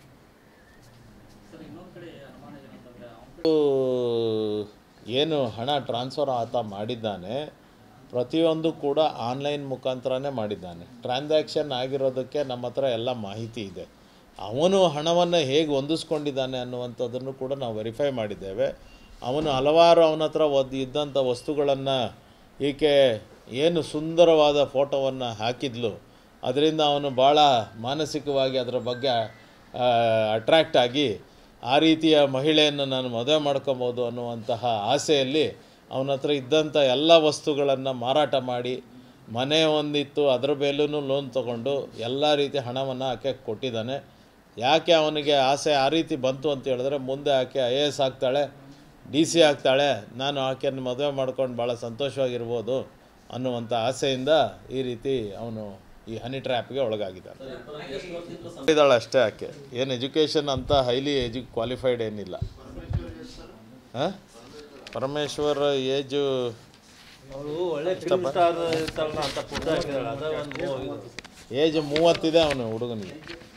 S5: ಏನು ಹಣ ಟ್ರಾನ್ಸ್ಫರ್ ಆತ ಮಾಡಿದ್ದಾನೆ ಪ್ರತಿಯೊಂದು ಕೂಡ ಆನ್ಲೈನ್ ಮುಖಾಂತರನೇ ಮಾಡಿದ್ದಾನೆ ಟ್ರಾನ್ಸಾಕ್ಷನ್ ಆಗಿರೋದಕ್ಕೆ ನಮ್ಮ ಹತ್ರ ಎಲ್ಲ ಮಾಹಿತಿ ಇದೆ ಅವನು ಹಣವನ್ನು ಹೇಗೆ ಹೊಂದಿಸ್ಕೊಂಡಿದ್ದಾನೆ ಅನ್ನುವಂಥದ್ದನ್ನು ಕೂಡ ನಾವು ವೆರಿಫೈ ಮಾಡಿದ್ದೇವೆ ಅವನು ಹಲವಾರು ಅವನ ಹತ್ರ ಒದ್ ಇದ್ದಂಥ ವಸ್ತುಗಳನ್ನು ಈಕೆ ಏನು ಸುಂದರವಾದ ಫೋಟೋವನ್ನು ಹಾಕಿದ್ಲು ಅದರಿಂದ ಅವನು ಭಾಳ ಮಾನಸಿಕವಾಗಿ ಅದರ ಬಗ್ಗೆ ಅಟ್ರ್ಯಾಕ್ಟ್ ಆಗಿ ಆ ರೀತಿಯ ಮಹಿಳೆಯನ್ನು ನಾನು ಮದುವೆ ಮಾಡ್ಕೊಬೋದು ಅನ್ನುವಂತಹ ಆಸೆಯಲ್ಲಿ ಅವನ ಹತ್ರ ಇದ್ದಂಥ ಎಲ್ಲ ವಸ್ತುಗಳನ್ನು ಮಾರಾಟ ಮಾಡಿ ಮನೆ ಒಂದಿತ್ತು ಅದರ ಮೇಲೂ ಲೋನ್ ತೊಗೊಂಡು ಎಲ್ಲ ರೀತಿ ಹಣವನ್ನು ಆಕೆ ಕೊಟ್ಟಿದ್ದಾನೆ ಯಾಕೆ ಅವನಿಗೆ ಆಸೆ ಆ ರೀತಿ ಬಂತು ಅಂತ ಹೇಳಿದ್ರೆ ಮುಂದೆ ಆಕೆ ಐ ಎ ಎಸ್ ಆಗ್ತಾಳೆ ಡಿ ಸಿ ಆಗ್ತಾಳೆ ನಾನು ಆಕೆಯನ್ನು ಮದುವೆ ಮಾಡ್ಕೊಂಡು ಭಾಳ ಸಂತೋಷವಾಗಿರ್ಬೋದು ಅನ್ನುವಂಥ ಆಸೆಯಿಂದ ಈ ರೀತಿ ಅವನು ಈ ಹನಿ ಟ್ರ್ಯಾಪ್ಗೆ ಒಳಗಾಗಿದ್ದಾನೆ ಇದ್ದಾಳೆ ಅಷ್ಟೇ ಆಕೆ ಏನು ಎಜುಕೇಷನ್ ಅಂತ ಹೈಲಿ ಎಜು ಕ್ವಾಲಿಫೈಡ್ ಏನಿಲ್ಲ ಹಾಂ ಪರಮೇಶ್ವರ್ ಏಜು
S4: ಅವಳು ಒಳ್ಳೆ ಫಿಲ್ಮ್ ಸ್ಟಾರ್ ಇರ್ತಾರಲ್ಲ ಅಂತ ಫೋಟೋ ಹಾಕಿದಾಳೆ ಅದ ಒಂದು
S5: ಏಜ್ ಮೂವತ್ತಿದೆ ಅವನು ಹುಡುಗನಿಗೆ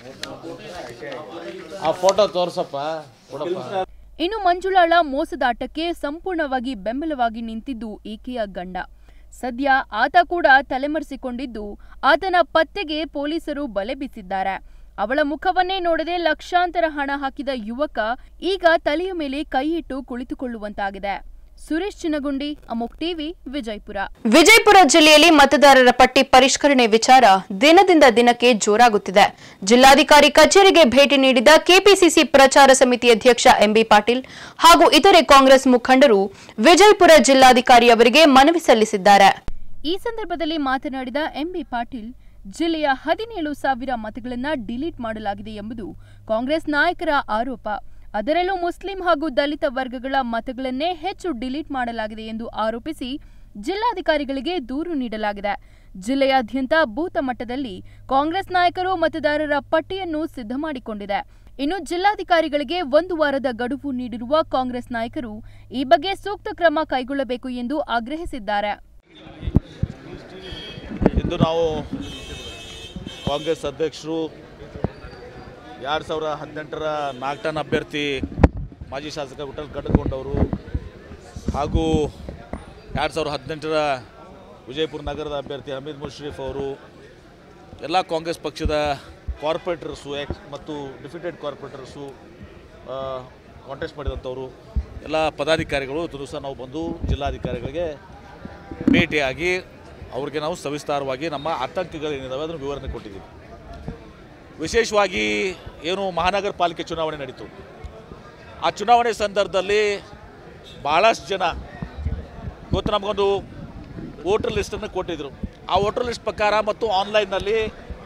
S5: ಆ ಫೋಟೋ ತೋರ್ಸಪ್ಪ ಕೊಡಪ್ಪ
S6: ಇನ್ನು ಮಂಜುಳಾಳ ಮೋಸದಾಟಕ್ಕೆ ಸಂಪೂರ್ಣವಾಗಿ ಬೆಂಬಲವಾಗಿ ನಿಂತಿದ್ದು ಈಕೆಯ ಗಂಡ ಸದ್ಯ ಆತ ಕೂಡ ತಲೆಮರೆಸಿಕೊಂಡಿದ್ದು ಆತನ ಪತ್ತೆಗೆ ಪೊಲೀಸರು ಬಲೆ ಬೀಸಿದ್ದಾರೆ ಅವಳ ಮುಖವನ್ನೇ ನೋಡದೆ ಲಕ್ಷಾಂತರ ಹಣ ಹಾಕಿದ ಯುವಕ ಈಗ ತಲೆಯ ಮೇಲೆ ಕೈಯಿಟ್ಟು ಕುಳಿತುಕೊಳ್ಳುವಂತಾಗಿದೆ ಸುರೇಶ್ ಚಿನಗುಂಡಿ ಅಮೋಕ್ ಟಿವಿ ವಿಜಯಪುರ
S1: ವಿಜಯಪುರ ಜಿಲ್ಲೆಯಲ್ಲಿ ಮತದಾರರ ಪಟ್ಟಿ ಪರಿಷ್ಕರಣೆ ವಿಚಾರ ದಿನದಿಂದ ದಿನಕ್ಕೆ ಜೋರಾಗುತ್ತಿದೆ ಜಿಲ್ಲಾಧಿಕಾರಿ ಕಚೇರಿಗೆ ಭೇಟಿ ನೀಡಿದ ಕೆಪಿಸಿಸಿ ಪ್ರಚಾರ ಸಮಿತಿ ಅಧ್ಯಕ್ಷ ಎಂಬಿ ಪಾಟೀಲ್ ಹಾಗೂ ಇತರೆ ಕಾಂಗ್ರೆಸ್ ಮುಖಂಡರು ವಿಜಯಪುರ ಜಿಲ್ಲಾಧಿಕಾರಿ ಅವರಿಗೆ ಮನವಿ ಸಲ್ಲಿಸಿದ್ದಾರೆ
S6: ಈ ಸಂದರ್ಭದಲ್ಲಿ ಮಾತನಾಡಿದ ಎಂಬಿ ಪಾಟೀಲ್ ಜಿಲ್ಲೆಯ ಹದಿನೇಳು ಸಾವಿರ ಮತಗಳನ್ನ ಡಿಲೀಟ್ ಮಾಡಲಾಗಿದೆ ಎಂಬುದು ಕಾಂಗ್ರೆಸ್ ನಾಯಕರ ಆರೋಪ ಅದರಲ್ಲೂ ಮುಸ್ಲಿಂ ಹಾಗೂ ದಲಿತ ವರ್ಗಗಳ ಮತಗಳನ್ನೇ ಹೆಚ್ಚು ಡಿಲೀಟ್ ಮಾಡಲಾಗಿದೆ ಎಂದು ಆರೋಪಿಸಿ ಜಿಲ್ಲಾಧಿಕಾರಿಗಳಿಗೆ ದೂರು ನೀಡಲಾಗಿದೆ ಜಿಲ್ಲೆಯಾದ್ಯಂತ ಬೂತ ಮಟ್ಟದಲ್ಲಿ ಕಾಂಗ್ರೆಸ್ ನಾಯಕರು ಮತದಾರರ ಪಟ್ಟಿಯನ್ನು ಸಿದ್ಧ ಮಾಡಿಕೊಂಡಿದೆ ಇನ್ನು ಜಿಲ್ಲಾಧಿಕಾರಿಗಳಿಗೆ ಒಂದು ವಾರದ ಗಡುವು ನೀಡಿರುವ ಕಾಂಗ್ರೆಸ್ ನಾಯಕರು ಈ ಬಗ್ಗೆ ಸೂಕ್ತ ಕ್ರಮ ಕೈಗೊಳ್ಳಬೇಕು ಎಂದು ಆಗ್ರಹಿಸಿದ್ದಾರೆ
S7: ಇಂದು ನಾವು ಕಾಂಗ್ರೆಸ್ ಅಧ್ಯಕ್ಷರು ಎರಡು ಸಾವಿರ ಹದಿನೆಂಟರ ನಾಲ್ಕು ಟನ್ ಅಭ್ಯರ್ಥಿ ಮಾಜಿ ಶಾಸಕ ವಿಠಲ್ ಕಟ್ಟಕೊಂಡವರು ಹಾಗೂ ಎರಡು ಸಾವಿರದ ಹದಿನೆಂಟರ ವಿಜಯಪುರ ನಗರದ ಅಭ್ಯರ್ಥಿ ಹಮೀದ್ ಮುಷ್ರೀಫ್ ಅವರು ಎಲ್ಲ ಕಾಂಗ್ರೆಸ್ ಪಕ್ಷದ ಕಾರ್ಪೊರೇಟರ್ಸು ಎಕ್ಸ್ ಮತ್ತು ಡಿಫಿಟೆಡ್ ಕಾರ್ಪೊರೇಟರ್ಸು ಕಾಂಟೆಸ್ಟ್ ಮಾಡಿದಂಥವರು ಎಲ್ಲ ಪದಾಧಿಕಾರಿಗಳು ಇವತ್ತು ದಿವಸ ನಾವು ಬಂದು ಜಿಲ್ಲಾಧಿಕಾರಿಗಳಿಗೆ ಭೇಟಿಯಾಗಿ ಅವ್ರಿಗೆ ನಾವು ಸವಿಸ್ತಾರವಾಗಿ ನಮ್ಮ ಆತಂಕಗಳೇನಿದ್ದಾವೆ ಅದನ್ನು ವಿವರಣೆ ಕೊಟ್ಟಿದ್ದೀವಿ ವಿಶೇಷವಾಗಿ ಏನು ಮಹಾನಗರ ಪಾಲಿಕೆ ಚುನಾವಣೆ ನಡೀತು ಆ ಚುನಾವಣೆ ಸಂದರ್ಭದಲ್ಲಿ ಭಾಳಷ್ಟು ಜನ ಇವತ್ತು ನಮಗೊಂದು ವೋಟರ್ ಲಿಸ್ಟನ್ನು ಕೊಟ್ಟಿದ್ದರು ಆ ವೋಟರ್ ಲಿಸ್ಟ್ ಪ್ರಕಾರ ಮತ್ತು ಆನ್ಲೈನ್ನಲ್ಲಿ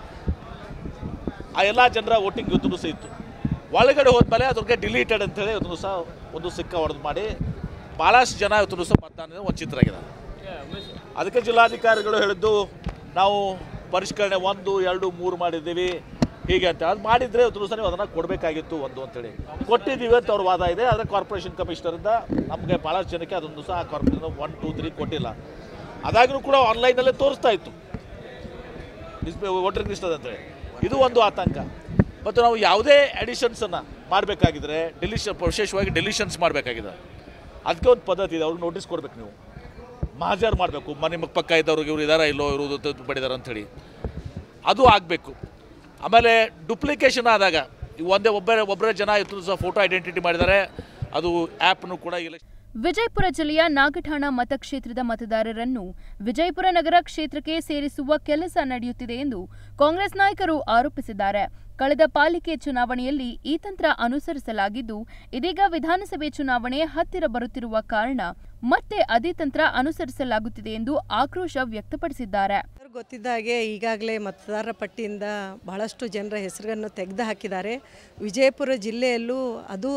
S7: ಆ ಎಲ್ಲ ಜನರ ವೋಟಿಂಗ್ ಇವತ್ತು ದಿವಸ ಇತ್ತು ಒಳಗಡೆ ಹೋದ್ಮೇಲೆ ಅದ್ರಿಗೆ ಡಿಲೀಟೆಡ್ ಅಂತೇಳಿ ಇವತ್ತು ದಿವಸ ಒಂದು ಸಿಕ್ಕ ಹೊಡೆದು ಮಾಡಿ ಭಾಳಷ್ಟು ಜನ ಇವತ್ತು ದಿವಸ ಮತದಾನ ವಂಚಿತರಾಗಿದ್ದಾರೆ ಅದಕ್ಕೆ ಜಿಲ್ಲಾಧಿಕಾರಿಗಳು ಹೇಳಿದ್ದು ನಾವು ಪರಿಷ್ಕರಣೆ ಒಂದು ಎರಡು ಮೂರು ಮಾಡಿದ್ದೀವಿ ಹೀಗೆ ಅಂತ ಅದು ಮಾಡಿದರೆ ಇವತ್ತು ದಿವಸ ನೀವು ಅದನ್ನು ಕೊಡಬೇಕಾಗಿತ್ತು ಒಂದು ಅಂತೇಳಿ ಕೊಟ್ಟಿದ್ದೀವಿ ಅಂತ ಅವ್ರ ವಾದ ಇದೆ ಆದರೆ ಕಾರ್ಪೊರೇಷನ್ ಕಮಿಷನರಿಂದ ನಮಗೆ ಭಾಳಷ್ಟು ಜನಕ್ಕೆ ಅದೊಂದು ದಿವಸ ಆ ಕಾರ್ಪೊರೇಷನ್ ಒನ್ ಟೂ ತ್ರೀ ಕೊಟ್ಟಿಲ್ಲ ಅದಾದರೂ ಕೂಡ ಆನ್ಲೈನಲ್ಲೇ ತೋರಿಸ್ತಾ ಇತ್ತು ಡಿಸ್ಪ್ಲೇ ವೋಟರ್ ಲಿಸ್ಟ್ ಅಂತೇಳಿ ಇದು ಒಂದು ಆತಂಕ ಮತ್ತು ನಾವು ಯಾವುದೇ ಅಡಿಷನ್ಸನ್ನು ಮಾಡಬೇಕಾಗಿದ್ರೆ ಡೆಲಿಷನ್ ವಿಶೇಷವಾಗಿ ಡೆಲಿಷನ್ಸ್ ಮಾಡಬೇಕಾಗಿದೆ ಅದಕ್ಕೆ ಒಂದು ಪದ್ಧತಿ ಇದೆ ಅವ್ರಿಗೆ ನೋಟಿಸ್ ಕೊಡ್ಬೇಕು ನೀವು ಮಹಾಜರ್ ಮಾಡಬೇಕು ಮನೆ ಪಕ್ಕ ಇದ್ದವ್ರಿಗೆ ಇವ್ರು ಇದಾರ ಇಲ್ಲೋ ಇವರು ಪಡಿದಾರ ಅಂಥೇಳಿ ಅದು ಆಗಬೇಕು ಆಮೇಲೆ ಡುಪ್ಲಿಕೇಶನ್ ಆದಾಗ ಈ ಒಂದೇ ಒಬ್ಬರೇ ಒಬ್ಬರೇ ಜನ ಇವತ್ತು ಸಹ ಫೋಟೋ ಐಡೆಂಟಿಟಿ ಮಾಡಿದ್ದಾರೆ ಅದು ಆ್ಯಪ್ನು ಕೂಡ ಇಲ್ಲ
S6: ವಿಜಯಪುರ ಜಿಲ್ಲೆಯ ನಾಗಠಾಣ ಮತಕ್ಷೇತ್ರದ ಮತದಾರರನ್ನು ವಿಜಯಪುರ ನಗರ ಕ್ಷೇತ್ರಕ್ಕೆ ಸೇರಿಸುವ ಕೆಲಸ ನಡೆಯುತ್ತಿದೆ ಎಂದು ಕಾಂಗ್ರೆಸ್ ನಾಯಕರು ಆರೋಪಿಸಿದ್ದಾರೆ ಕಳೆದ ಪಾಲಿಕೆ ಚುನಾವಣೆಯಲ್ಲಿ ಈ ತಂತ್ರ ಅನುಸರಿಸಲಾಗಿದ್ದು ಇದೀಗ ವಿಧಾನಸಭೆ ಚುನಾವಣೆ ಹತ್ತಿರ ಬರುತ್ತಿರುವ ಕಾರಣ ಮತ್ತೆ ಅದೇ ತಂತ್ರ ಅನುಸರಿಸಲಾಗುತ್ತಿದೆ ಎಂದು ಆಕ್ರೋಶ ವ್ಯಕ್ತಪಡಿಸಿದ್ದಾರೆ
S8: ಅವ್ರಿಗೆ ಗೊತ್ತಿದ್ದ ಹಾಗೆ ಈಗಾಗಲೇ ಮತದಾರರ ಪಟ್ಟಿಯಿಂದ ಬಹಳಷ್ಟು ಜನರ ಹೆಸರನ್ನು ತೆಗೆದು ಹಾಕಿದ್ದಾರೆ ವಿಜಯಪುರ ಜಿಲ್ಲೆಯಲ್ಲೂ ಅದು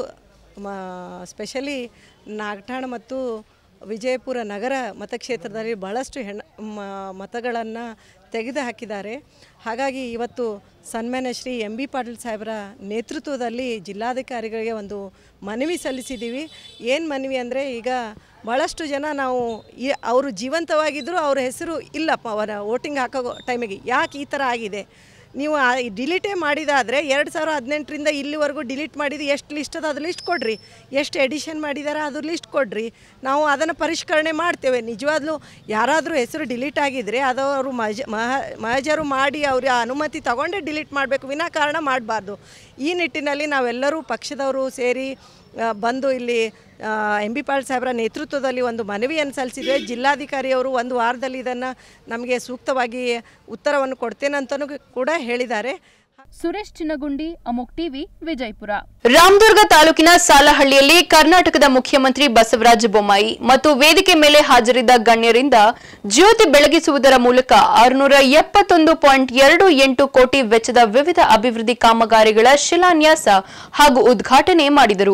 S8: ಸ್ಪೆಷಲಿ ನಾಗಠಾಣ ಮತ್ತು ವಿಜಯಪುರ ನಗರ ಮತಕ್ಷೇತ್ರದಲ್ಲಿ ಬಹಳಷ್ಟು ಹೆಣ್ಣು ಮತಗಳನ್ನು ತೆಗೆದು ಹಾಕಿದ್ದಾರೆ ಹಾಗಾಗಿ ಇವತ್ತು ಸನ್ಮಾನ್ಯ ಶ್ರೀ ಎಂ ಬಿ ಪಾಟೀಲ್ ಸಾಹೇಬರ ನೇತೃತ್ವದಲ್ಲಿ ಜಿಲ್ಲಾಧಿಕಾರಿಗಳಿಗೆ ಒಂದು ಮನವಿ ಸಲ್ಲಿಸಿದ್ದೀವಿ ಏನು ಮನವಿ ಅಂದರೆ ಈಗ ಭಾಳಷ್ಟು ಜನ ನಾವು ಈ ಅವರು ಜೀವಂತವಾಗಿದ್ದರೂ ಅವ್ರ ಹೆಸರು ಇಲ್ಲಪ್ಪ ಅವರ ವೋಟಿಂಗ್ ಹಾಕೋ ಟೈಮಿಗೆ ಯಾಕೆ ಈ ಥರ ಆಗಿದೆ ನೀವು ಡಿಲೀಟೇ ಮಾಡಿದಾದರೆ ಎರಡು ಸಾವಿರ ಹದಿನೆಂಟರಿಂದ ಇಲ್ಲಿವರೆಗೂ ಡಿಲೀಟ್ ಮಾಡಿದ್ದು ಎಷ್ಟು ಲಿಸ್ಟ್ ಅದ ಅದು ಲಿಸ್ಟ್ ಕೊಡ್ರಿ ಎಷ್ಟು ಎಡಿಷನ್ ಮಾಡಿದಾರೆ ಅದು ಲಿಸ್ಟ್ ಕೊಡ್ರಿ ನಾವು ಅದನ್ನು ಪರಿಷ್ಕರಣೆ ಮಾಡ್ತೇವೆ ನಿಜವಾಗ್ಲೂ ಯಾರಾದರೂ ಹೆಸರು ಡಿಲೀಟ್ ಆಗಿದ್ದರೆ ಅದು ಅವರು ಮಜ ಮಹ ಮಹಜರು ಮಾಡಿ ಅವ್ರ ಅನುಮತಿ ತಗೊಂಡೇ ಡಿಲೀಟ್ ಮಾಡಬೇಕು ವಿನಾಕಾರಣ ಮಾಡಬಾರ್ದು ಈ ನಿಟ್ಟಿನಲ್ಲಿ ನಾವೆಲ್ಲರೂ ಪಕ್ಷದವರು ಸೇರಿ ಆ, ಬಂದು ಇಲ್ಲಿ ಎಂ ಬಿ ಪಾಲ್ ಸಾಹೇಬರ ನೇತೃತ್ವದಲ್ಲಿ ಒಂದು ಮನವಿಯನ್ನು ಸಲ್ಲಿಸಿದ್ವಿ ಜಿಲ್ಲಾಧಿಕಾರಿಯವರು ಒಂದು ವಾರದಲ್ಲಿ ಇದನ್ನು ನಮಗೆ ಸೂಕ್ತವಾಗಿ ಉತ್ತರವನ್ನು ಕೊಡ್ತೇನಂತನೂ ಕೂಡ ಹೇಳಿದ್ದಾರೆ
S6: ಸುರೇಶ್ ಚಿನ್ನಗುಂಡಿ ಅಮೋಕ್ ಟಿವಿ ವಿಜಯಪುರ
S1: ರಾಮದುರ್ಗ ತಾಲೂಕಿನ ಸಾಲಹಳ್ಳಿಯಲ್ಲಿ ಕರ್ನಾಟಕದ ಮುಖ್ಯಮಂತ್ರಿ ಬಸವರಾಜ ಬೊಮ್ಮಾಯಿ ಮತ್ತು ವೇದಿಕೆ ಮೇಲೆ ಹಾಜರಿದ್ದ ಗಣ್ಯರಿಂದ ಜ್ಯೋತಿ ಬೆಳಗಿಸುವುದರ ಮೂಲಕ ಆರುನೂರ ಎಪ್ಪತ್ತೊಂದು ಪಾಯಿಂಟ್ ಎರಡು ಎಂಟು ಕೋಟಿ ವೆಚ್ಚದ ವಿವಿಧ ಅಭಿವೃದ್ಧಿ ಕಾಮಗಾರಿಗಳ ಶಿಲಾನ್ಯಾಸ ಹಾಗೂ ಉದ್ಘಾಟನೆ ಮಾಡಿದರು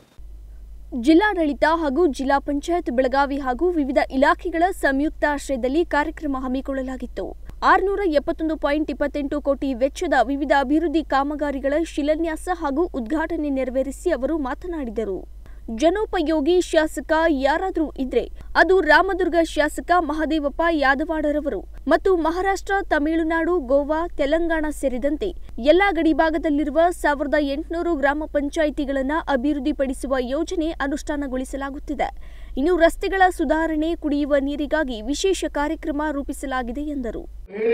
S9: ಜಿಲ್ಲಾಡಳಿತ ಹಾಗೂ ಜಿಲ್ಲಾ ಪಂಚಾಯತ್ ಬೆಳಗಾವಿ ಹಾಗೂ ವಿವಿಧ ಇಲಾಖೆಗಳ ಸಂಯುಕ್ತ ಆಶ್ರಯದಲ್ಲಿ ಕಾರ್ಯಕ್ರಮ ಹಮ್ಮಿಕೊಳ್ಳಲಾಗಿತ್ತು ಆರುನೂರ ಎಪ್ಪತ್ತೊಂದು ಪಾಯಿಂಟ್ ಇಪ್ಪತ್ತೆಂಟು ಕೋಟಿ ವೆಚ್ಚದ ವಿವಿಧ ಅಭಿವೃದ್ಧಿ ಕಾಮಗಾರಿಗಳ ಶಿಲಾನ್ಯಾಸ ಹಾಗೂ ಉದ್ಘಾಟನೆ ನೆರವೇರಿಸಿ ಅವರು ಮಾತನಾಡಿದರು ಜನೋಪಯೋಗಿ ಶಾಸಕ ಯಾರಾದರೂ ಇದ್ರೆ ಅದು ರಾಮದುರ್ಗ ಶಾಸಕ ಮಹದೇವಪ್ಪ ಯಾದವಾಡರವರು ಮತ್ತು ಮಹಾರಾಷ್ಟ್ರ ತಮಿಳುನಾಡು ಗೋವಾ ತೆಲಂಗಾಣ ಸೇರಿದಂತೆ ಎಲ್ಲಾ ಗಡಿಭಾಗದಲ್ಲಿರುವ ಸಾವಿರದ ಎಂಟುನೂರು ಗ್ರಾಮ ಪಂಚಾಯಿತಿಗಳನ್ನು ಅಭಿವೃದ್ಧಿಪಡಿಸುವ ಯೋಜನೆ ಅನುಷ್ಠಾನಗೊಳಿಸಲಾಗುತ್ತಿದೆ ಇನ್ನು ರಸ್ತೆಗಳ ಸುಧಾರಣೆ ಕುಡಿಯುವ ನೀರಿಗಾಗಿ ವಿಶೇಷ ಕಾರ್ಯಕ್ರಮ ರೂಪಿಸಲಾಗಿದೆ ಎಂದರು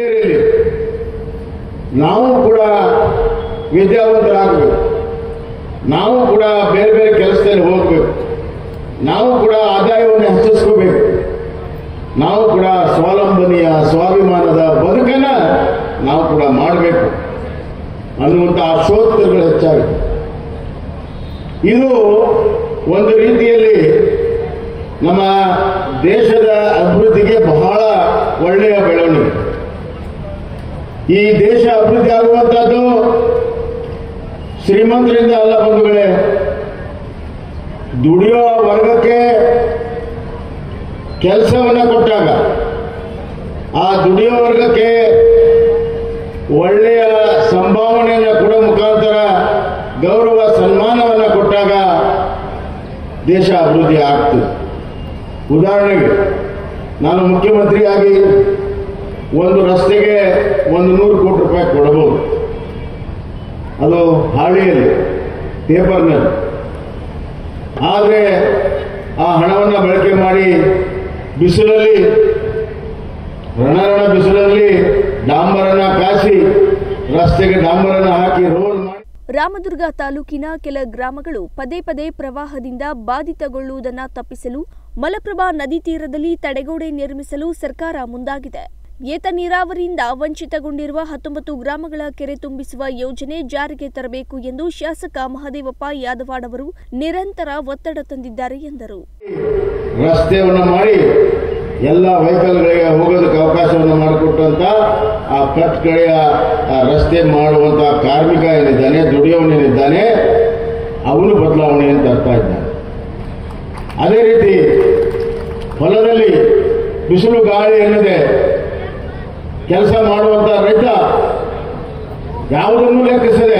S10: ನಾವು ಕೂಡ ವಿದ್ಯಾವಂತರಾಗಬೇಕು ನಾವು ಕೂಡ ಬೇರೆ ಬೇರೆ ಕೆಲಸದಲ್ಲಿ ಹೋಗಬೇಕು ನಾವು ಕೂಡ ಆದಾಯವನ್ನು ಹೆಚ್ಚಿಸ್ಕೋಬೇಕು ನಾವು ಕೂಡ ಸ್ವಾವಲಂಬನೆಯ ಸ್ವಾಭಿಮಾನದ ಬದುಕನ್ನ ನಾವು ಕೂಡ ಮಾಡಬೇಕು ಅನ್ನುವಂಥ ಶೋಧಗಳು ಹೆಚ್ಚಾಗಿದೆ ಇದು ಒಂದು ರೀತಿಯಲ್ಲಿ ನಮ್ಮ ದೇಶದ ಅಭಿವೃದ್ಧಿಗೆ ಬಹಳ ಒಳ್ಳೆಯ ಬೆಳವಣಿಗೆ ಈ ದೇಶ ಅಭಿವೃದ್ಧಿ ಆಗುವಂತಹದ್ದು ಶ್ರೀಮಂತರಿಂದ ಅಲ್ಲ ಬಂಧುಗಳೇ ದುಡಿಯೋ ವರ್ಗಕ್ಕೆ ಕೆಲಸವನ್ನು ಕೊಟ್ಟಾಗ ಆ ದುಡಿಯೋ ವರ್ಗಕ್ಕೆ ಒಳ್ಳೆಯ ಸಂಭಾವನೆಯನ್ನು ಕೊಡೋ ಮುಖಾಂತರ ಗೌರವ ಸನ್ಮಾನವನ್ನು ಕೊಟ್ಟಾಗ ದೇಶ ಅಭಿವೃದ್ಧಿ ಆಗ್ತದೆ ಉದಾಹರಣೆಗೆ ನಾನು ಮುಖ್ಯಮಂತ್ರಿಯಾಗಿ ಒಂದು ರಸ್ತೆಗೆ ಒಂದು ನೂರು ಕೋಟಿ ರೂಪಾಯಿ ಕೊಡಬಹುದು ಅದು ಹಾಳಿಯಲ್ಲಿ ಪೇಪರ್ನಲ್ಲಿ ಆದರೆ ಆ ಹಣವನ್ನು ಬಳಕೆ ಮಾಡಿ ಬಿಸಿಲಲ್ಲಿ ರಣರಣ ಬಿಸಿಲಲ್ಲಿ ಡಾಂಬರನ್ನ ಕಾಸಿ ರಸ್ತೆಗೆ ಡಾಂಬರನ್ನ ಹಾಕಿ ರೋಡ್ ಮಾಡಿ
S9: ರಾಮದುರ್ಗ ತಾಲೂಕಿನ ಕೆಲ ಗ್ರಾಮಗಳು ಪದೇ ಪದೇ ಪ್ರವಾಹದಿಂದ ಬಾಧಿತಗೊಳ್ಳುವುದನ್ನು ತಪ್ಪಿಸಲು ಮಲಪ್ರಭಾ ನದಿ ತೀರದಲ್ಲಿ ತಡೆಗೋಡೆ ನಿರ್ಮಿಸಲು ಸರ್ಕಾರ ಮುಂದಾಗಿದೆ ಏತ ನೀರಾವರಿಯಿಂದ ವಂಚಿತಗೊಂಡಿರುವ ಹತ್ತೊಂಬತ್ತು ಗ್ರಾಮಗಳ ಕೆರೆ ತುಂಬಿಸುವ ಯೋಜನೆ ಜಾರಿಗೆ ತರಬೇಕು ಎಂದು ಶಾಸಕ ಮಹದೇವಪ್ಪ ಯಾದವಾಡ್ ಅವರು ನಿರಂತರ ಒತ್ತಡ ತಂದಿದ್ದಾರೆ ಎಂದರು
S10: ರಸ್ತೆಯನ್ನು ಮಾಡಿ ಎಲ್ಲ ವೆಹಿಕಲ್ಗಳಿಗೆ ಹೋಗೋದಕ್ಕೆ ಅವಕಾಶವನ್ನು ಮಾಡಿಕೊಟ್ಟಂತ ಆ ಕಟ್ ಕಡೆಯ ಆ ರಸ್ತೆ ಮಾಡುವಂತ ಕಾರ್ಮಿಕ ಏನಿದ್ದಾನೆ ದುಡಿಯೋನೇನಿದ್ದಾನೆ ಅವನು ಬದಲಾವಣೆಯನ್ನು ತರ್ತಾ ಇದ್ದಾನೆ ಅದೇ ರೀತಿ ಹೊಲದಲ್ಲಿ ಬಿಸಿಲು ಗಾಳಿ ಎನ್ನದೆ ಕೆಲಸ ಮಾಡುವಂತ ರೈತ ಯಾವುದನ್ನು ಲೆಕ್ಕಿಸದೆ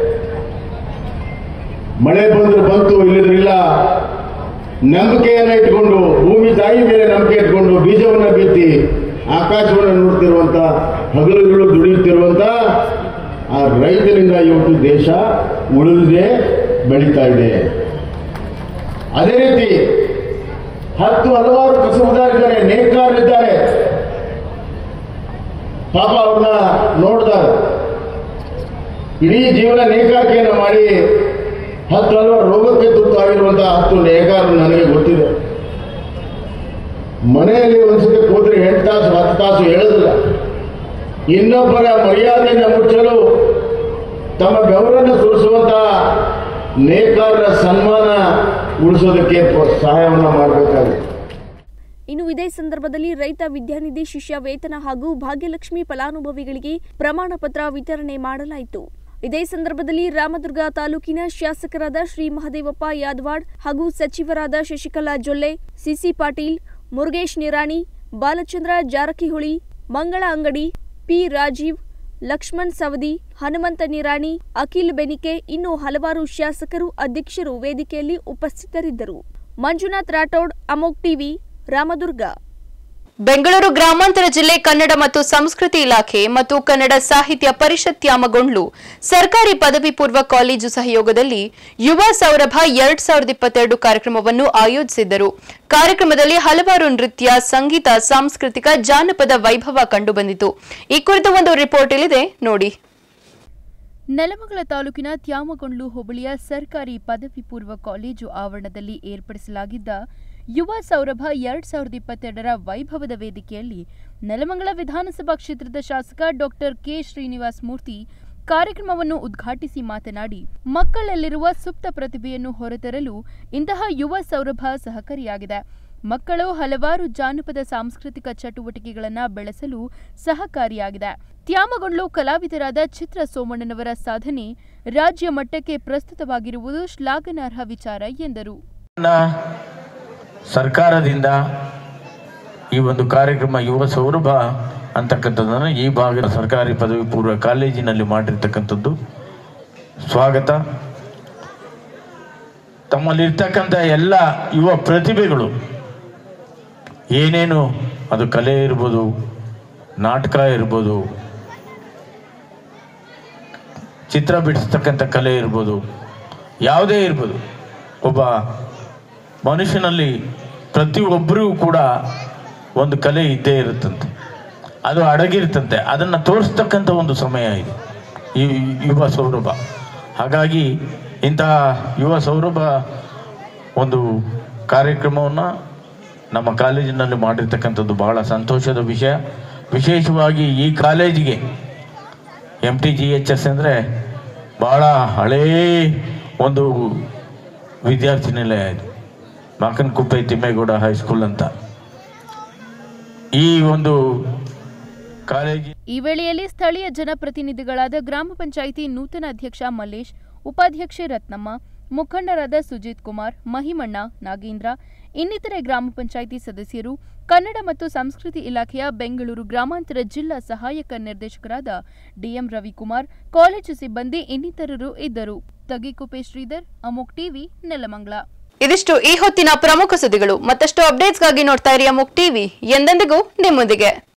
S10: ಮಳೆ ಬಂದ್ರೆ ಬಂತು ಇಲ್ಲದ್ರಿಲ್ಲ ನಂಬಿಕೆಯನ್ನ ಇಟ್ಕೊಂಡು ಭೂಮಿ ತಾಯಿ ಮೇಲೆ ನಂಬಿಕೆ ಇಟ್ಕೊಂಡು ಬೀಜವನ್ನ ಬಿತ್ತಿ ಆಕಾಶವನ್ನು ನೋಡ್ತಿರುವಂತ ಹಗಲುಗಳು ದುಡಿಯುತ್ತಿರುವಂತ ಆ ರೈತರಿಂದ ಇವತ್ತು ದೇಶ ಉಳಿದಿದೆ ಬೆಳೀತಾ ಇದೆ ಅದೇ ರೀತಿ ಹತ್ತು ಹಲವಾರು ಕಸಬುದಾರಿದ್ದಾರೆ ನೇಕಾರರಿದ್ದಾರೆ ಪಾಪ ಅವ್ರನ್ನ ನೋಡಿದಾಗ ಇಡೀ ಜೀವನ ನೇಕಾರಿಕೆಯನ್ನು ಮಾಡಿ ಹತ್ತು ಹಲವಾರು ರೋಗಕ್ಕೆ ತುತ್ತಾಗಿರುವಂತಹ ಹತ್ತು ನೇಕಾರರು ನನಗೆ ಗೊತ್ತಿದೆ ಮನೆಯಲ್ಲಿ ಒಂದ್ಸತಿ ಕೂತ್ರೆ ಎಂಟು ತಾಸು ಹತ್ತು ತಾಸು ಹೇಳೋದಿಲ್ಲ ಇನ್ನೊಬ್ಬರ ಮರ್ಯಾದೆಯನ್ನು ಮುಚ್ಚಲು ತಮ್ಮ ಬೆವರನ್ನು ಸುರಿಸುವಂತಹ ನೇಕಾರರ ಸನ್ಮಾನ ಉಳಿಸೋದಕ್ಕೆ ಸಹಾಯವನ್ನು ಮಾಡಬೇಕಾಗುತ್ತೆ
S9: ಇನ್ನು ಇದೇ ಸಂದರ್ಭದಲ್ಲಿ ರೈತ ವಿದ್ಯಾನಿಧಿ ಶಿಷ್ಯ ವೇತನ ಹಾಗೂ ಭಾಗ್ಯಲಕ್ಷ್ಮಿ ಫಲಾನುಭವಿಗಳಿಗೆ ಪ್ರಮಾಣ ಪತ್ರ ವಿತರಣೆ ಮಾಡಲಾಯಿತು ಇದೇ ಸಂದರ್ಭದಲ್ಲಿ ರಾಮದುರ್ಗ ತಾಲೂಕಿನ ಶಾಸಕರಾದ ಶ್ರೀ ಮಹದೇವಪ್ಪ ಯಾದವಾಡ್ ಹಾಗೂ ಸಚಿವರಾದ ಶಶಿಕಲಾ ಜೊಲ್ಲೆ ಸಿಸಿ ಪಾಟೀಲ್ ಮುರುಗೇಶ್ ನಿರಾಣಿ ಬಾಲಚಂದ್ರ ಜಾರಕಿಹೊಳಿ ಮಂಗಳ ಅಂಗಡಿ ಪಿ ರಾಜೀವ್ ಲಕ್ಷ್ಮಣ್ ಸವದಿ ಹನುಮಂತ ನಿರಾಣಿ ಅಖಿಲ್ ಬೆನಿಕೆ ಇನ್ನು ಹಲವಾರು ಶಾಸಕರು ಅಧ್ಯಕ್ಷರು ವೇದಿಕೆಯಲ್ಲಿ ಉಪಸ್ಥಿತರಿದ್ದರು ಮಂಜುನಾಥ್ ರಾಠೋಡ್ ಅಮೋಕ್ ಟಿವಿ ರಾಮದುರ್ಗ
S6: ಬೆಂಗಳೂರು ಗ್ರಾಮಾಂತರ ಜಿಲ್ಲೆ ಕನ್ನಡ ಮತ್ತು ಸಂಸ್ಕೃತಿ ಇಲಾಖೆ ಮತ್ತು ಕನ್ನಡ ಸಾಹಿತ್ಯ ಪರಿಷತ್ ಯಾಮಗೊಂಡ್ಲು ಸರ್ಕಾರಿ ಪದವಿ ಪೂರ್ವ ಕಾಲೇಜು ಸಹಯೋಗದಲ್ಲಿ ಯುವ ಸೌರಭ ಎರಡ್ ಸಾವಿರದ ಇಪ್ಪತ್ತೆರಡು ಕಾರ್ಯಕ್ರಮವನ್ನು ಆಯೋಜಿಸಿದ್ದರು ಕಾರ್ಯಕ್ರಮದಲ್ಲಿ ಹಲವಾರು ನೃತ್ಯ ಸಂಗೀತ ಸಾಂಸ್ಕೃತಿಕ ಜಾನಪದ ವೈಭವ ಕಂಡುಬಂದಿತು ಈ ಕುರಿತ ಒಂದು ರಿಪೋರ್ಟ್ ಇಲ್ಲಿದೆ ನೋಡಿ
S1: ನೆಲಮಂಗಲ ತಾಲೂಕಿನ ತ್ಯಾಮಗೊಂಡ್ಲು ಹೋಬಳಿಯ ಸರ್ಕಾರಿ ಪದವಿ ಪೂರ್ವ ಕಾಲೇಜು ಆವರಣದಲ್ಲಿ ಏರ್ಪಡಿಸಲಾಗಿದ್ದ ಯುವ ಸೌರಭ ಎರಡ್ ಸಾವಿರದ ಇಪ್ಪತ್ತೆರಡರ ವೈಭವದ ವೇದಿಕೆಯಲ್ಲಿ ನೆಲಮಂಗಲ ವಿಧಾನಸಭಾ ಕ್ಷೇತ್ರದ ಶಾಸಕ ಡಾಕ್ಟರ್ ಕೆ ಶ್ರೀನಿವಾಸ್ ಮೂರ್ತಿ ಕಾರ್ಯಕ್ರಮವನ್ನು ಉದ್ಘಾಟಿಸಿ ಮಾತನಾಡಿ ಮಕ್ಕಳಲ್ಲಿರುವ ಸುಪ್ತ ಪ್ರತಿಭೆಯನ್ನು ಹೊರತರಲು ಇಂತಹ ಯುವ ಸೌರಭ ಸಹಕಾರಿಯಾಗಿದೆ ಮಕ್ಕಳು ಹಲವಾರು ಜಾನಪದ ಸಾಂಸ್ಕೃತಿಕ ಚಟುವಟಿಕೆಗಳನ್ನು ಬೆಳೆಸಲು ಸಹಕಾರಿಯಾಗಿದೆ ತ್ಯಾಮಗೊಂಡ್ಲು ಕಲಾವಿದರಾದ ಚಿತ್ರ ಸೋಮಣ್ಣನವರ ಸಾಧನೆ ರಾಜ್ಯ ಮಟ್ಟಕ್ಕೆ ಪ್ರಸ್ತುತವಾಗಿರುವುದು ಶ್ಲಾಘನಾರ್ಹ ವಿಚಾರ ಎಂದರು
S11: ಸರ್ಕಾರದಿಂದ ಈ ಒಂದು ಕಾರ್ಯಕ್ರಮ ಯುವ ಸೌರಭ ಅಂತಕ್ಕಂಥದ್ದನ್ನು ಈ ಭಾಗದ ಸರ್ಕಾರಿ ಪದವಿ ಪೂರ್ವ ಕಾಲೇಜಿನಲ್ಲಿ ಮಾಡಿರ್ತಕ್ಕಂಥದ್ದು ಸ್ವಾಗತ ತಮ್ಮಲ್ಲಿರ್ತಕ್ಕಂಥ ಎಲ್ಲ ಯುವ ಪ್ರತಿಭೆಗಳು ಏನೇನು ಅದು ಕಲೆ ಇರ್ಬೋದು ನಾಟಕ ಇರ್ಬೋದು ಚಿತ್ರ ಬಿಡಿಸ್ತಕ್ಕಂಥ ಕಲೆ ಇರ್ಬೋದು ಯಾವುದೇ ಇರ್ಬೋದು ಒಬ್ಬ ಮನುಷ್ಯನಲ್ಲಿ ಪ್ರತಿಯೊಬ್ಬರಿಗೂ ಕೂಡ ಒಂದು ಕಲೆ ಇದ್ದೇ ಇರುತ್ತಂತೆ ಅದು ಅಡಗಿರ್ತಂತೆ ಅದನ್ನು ತೋರಿಸ್ತಕ್ಕಂಥ ಒಂದು ಸಮಯ ಇದು ಈ ಯುವ ಸೌರಭ ಹಾಗಾಗಿ ಇಂತಹ ಯುವ ಸೌರಭ ಒಂದು ಕಾರ್ಯಕ್ರಮವನ್ನು ನಮ್ಮ ಕಾಲೇಜಿನಲ್ಲಿ ಮಾಡಿರ್ತಕ್ಕಂಥದ್ದು ಬಹಳ ಸಂತೋಷದ ವಿಷಯ ವಿಶೇಷವಾಗಿ ಈ ಕಾಲೇಜಿಗೆ M T G H S ಅಂದರೆ ಭಾಳ ಹಳೇ ಒಂದು ವಿದ್ಯಾರ್ಥಿ ನಿಲಯ ಇದು ಮಾಕನಕುಪ್ಪೆ ತಿಮ್ಮೇಗೌಡ ಹೈಸ್ಕೂಲ್ ಅಂತ ಈ ಒಂದು ಕಾಲೇಜಿ
S1: ಈ ವೇಳೆಯಲ್ಲಿ ಸ್ಥಳೀಯ ಜನಪ್ರತಿನಿಧಿಗಳಾದ ಗ್ರಾಮ ಪಂಚಾಯಿತಿ ನೂತನ ಅಧ್ಯಕ್ಷ ಮಲ್ಲೇಶ್ ಉಪಾಧ್ಯಕ್ಷೆ ರತ್ನಮ್ಮ ಮುಖಂಡರಾದ ಸುಜಿತ್ ಕುಮಾರ್ ಮಹಿಮಣ್ಣ ನಾಗೇಂದ್ರ ಇನ್ನಿತರೆ ಗ್ರಾಮ ಪಂಚಾಯಿತಿ ಸದಸ್ಯರು ಕನ್ನಡ ಮತ್ತು ಸಂಸ್ಕೃತಿ ಇಲಾಖೆಯ ಬೆಂಗಳೂರು ಗ್ರಾಮಾಂತರ ಜಿಲ್ಲಾ ಸಹಾಯಕ ನಿರ್ದೇಶಕರಾದ ಡಿಎಂ ರವಿಕುಮಾರ್ ಕಾಲೇಜು ಸಿಬ್ಬಂದಿ ಇನ್ನಿತರರು ಇದ್ದರು ತಗಿಕುಪೆ ಶ್ರೀಧರ್ ಅಮೋಕ್ ಟಿವಿ ನೆಲಮಂಗಲ
S6: ಇದಿಷ್ಟು ಈ ಹೊತ್ತಿನ ಪ್ರಮುಖ ಸುದ್ದಿಗಳು ಮತ್ತಷ್ಟು ಅಪ್ಡೇಟ್ಸ್ಗಾಗಿ ನೋಡ್ತಾ ಇರಿ ಅಮುಕ್ ಟಿವಿ ಎಂದೆಂದಿಗೂ ನಿಮ್ಮೊಂದಿಗೆ